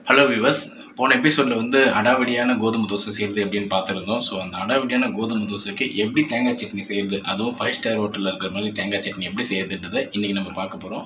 hello விவஸ் போன எபிசோடில் வந்து அடாவடியான கோதுமை தோசை செய்யுது அப்படின்னு பார்த்துருந்தோம் ஸோ அந்த அடாவடியான கோதுமை தோசைக்கு எப்படி தேங்காய் சட்னி செய்யுது அதுவும் ஃபைவ் ஸ்டார் ஹோட்டலில் இருக்கிற மாதிரி தேங்காய் சட்னி எப்படி செய்யுதுன்றதை இன்றைக்கி நம்ம பார்க்க போகிறோம்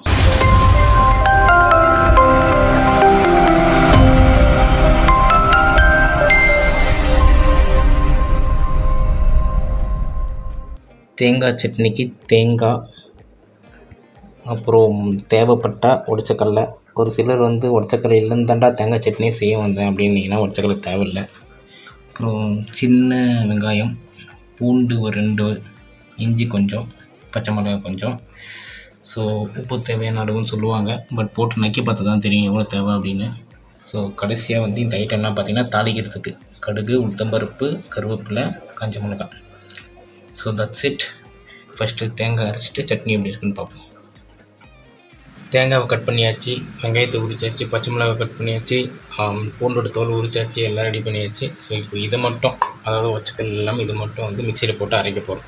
தேங்காய் சட்னிக்கு தேங்காய் அப்புறம் தேவைப்பட்டா உடச்சக்கடல ஒரு சிலர் வந்து உடச்சக்கடலை இல்லைன்னு தாண்டா தேங்காய் சட்னியே செய்ய வந்தேன் அப்படின்னீங்கன்னா உடச்சக்கடலை தேவையில்லை அப்புறம் சின்ன வெங்காயம் பூண்டு ஒரு ரெண்டு இஞ்சி கொஞ்சம் பச்சை மிளகாய் கொஞ்சம் ஸோ உப்பு தேவையான அளவுன்னு சொல்லுவாங்க பட் போட்டு நக்கி பார்த்து தான் தெரியும் எவ்வளோ தேவை அப்படின்னு ஸோ கடைசியாக வந்து இந்த ஐட்டம்லாம் பார்த்திங்கன்னா தாளிக்கிறதுக்கு கடுகு உளுத்தம்பருப்பு கருவேப்பிலை காஞ்ச மிளகாய் ஸோ தட்ஸ் இட் ஃபஸ்ட்டு தேங்காய் அரைச்சிட்டு சட்னி எப்படி இருக்குன்னு பார்ப்போம் தேங்காவை கட் பண்ணியாச்சு வெங்காயத்தை உரிச்சாச்சு பச்சை மிளகாய் கட் பண்ணியாச்சு ஆம், பூண்டோட தோல் உரிச்சாச்சு எல்லாம் ரெடி பண்ணியாச்சு ஸோ இப்போ இதை மட்டும் அதாவது ஒச்சக்கல் இல்லாமல் இது மட்டும் வந்து மிக்சியில் போட்டு அரைக்க போகிறோம்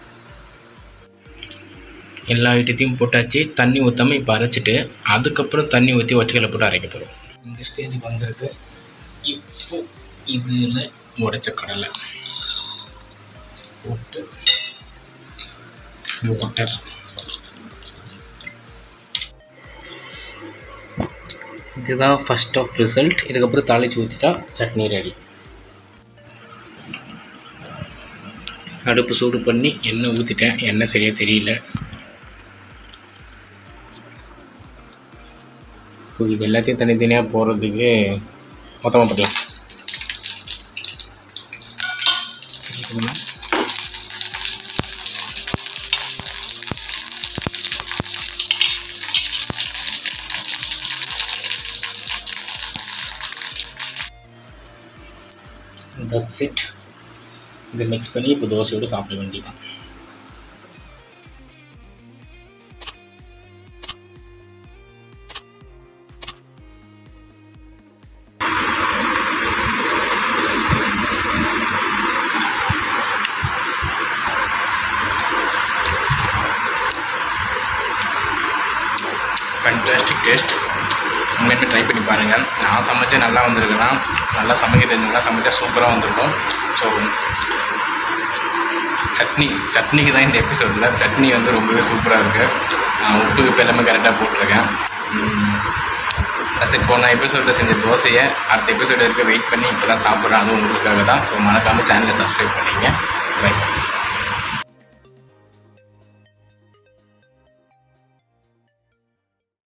எல்லா ஐட்டத்தையும் போட்டாச்சு தண்ணி ஊற்றாமல் இப்போ அரைச்சிட்டு அதுக்கப்புறம் தண்ணி ஊற்றி ஒச்சக்கல்லை போட்டு அரைக்க போகிறோம் இந்த ஸ்டேஜுக்கு வந்திருக்கு இப்போ இதில் உடைச்ச கடலை போட்டு வாட்டர் இதுதான் ஃபஸ்ட் ஆஃப் ரிசல்ட் இதுக்கப்புறம் தாளித்து ஊற்றிட்டா சட்னி ரெடி அடுப்பு சூடு பண்ணி எண்ணெய் ஊற்றிட்டேன் எண்ணெய் சரியாக தெரியல இப்போ இது எல்லாத்தையும் தனித்தனியாக போடுறதுக்கு மொத்தமாக போடலாம் தட்ஸ் இட் இதை மிக்ஸ் பண்ணி இப்போ தோசையோடு சாப்பிட வேண்டியதான் ஃபேன்டாஸ்டிக் டேஸ்ட் உண்மையுமே ட்ரை பண்ணி பாருங்கள் நான் சமைச்சா நல்லா வந்திருக்குன்னா நல்லா சமைக்க தெரிஞ்சுன்னா சமைச்சா சூப்பராக வந்திருக்கும் ஸோ சட்னி சட்னிக்கு தான் இந்த எபிசோடில் சட்னி வந்து ரொம்பவே சூப்பராக இருக்குது நான் உப்பு இப்போ எல்லாமே கரெக்டாக போட்டிருக்கேன் சரி போன எபிசோடில் செஞ்ச தோசையை அடுத்த எபிசோடு வரைக்கும் வெயிட் பண்ணி இப்போ தான் சாப்பிட்றேன் அதுவும் உங்களுக்காக தான் ஸோ மறக்காமல் சேனலை சப்ஸ்கிரைப் பண்ணிங்க பை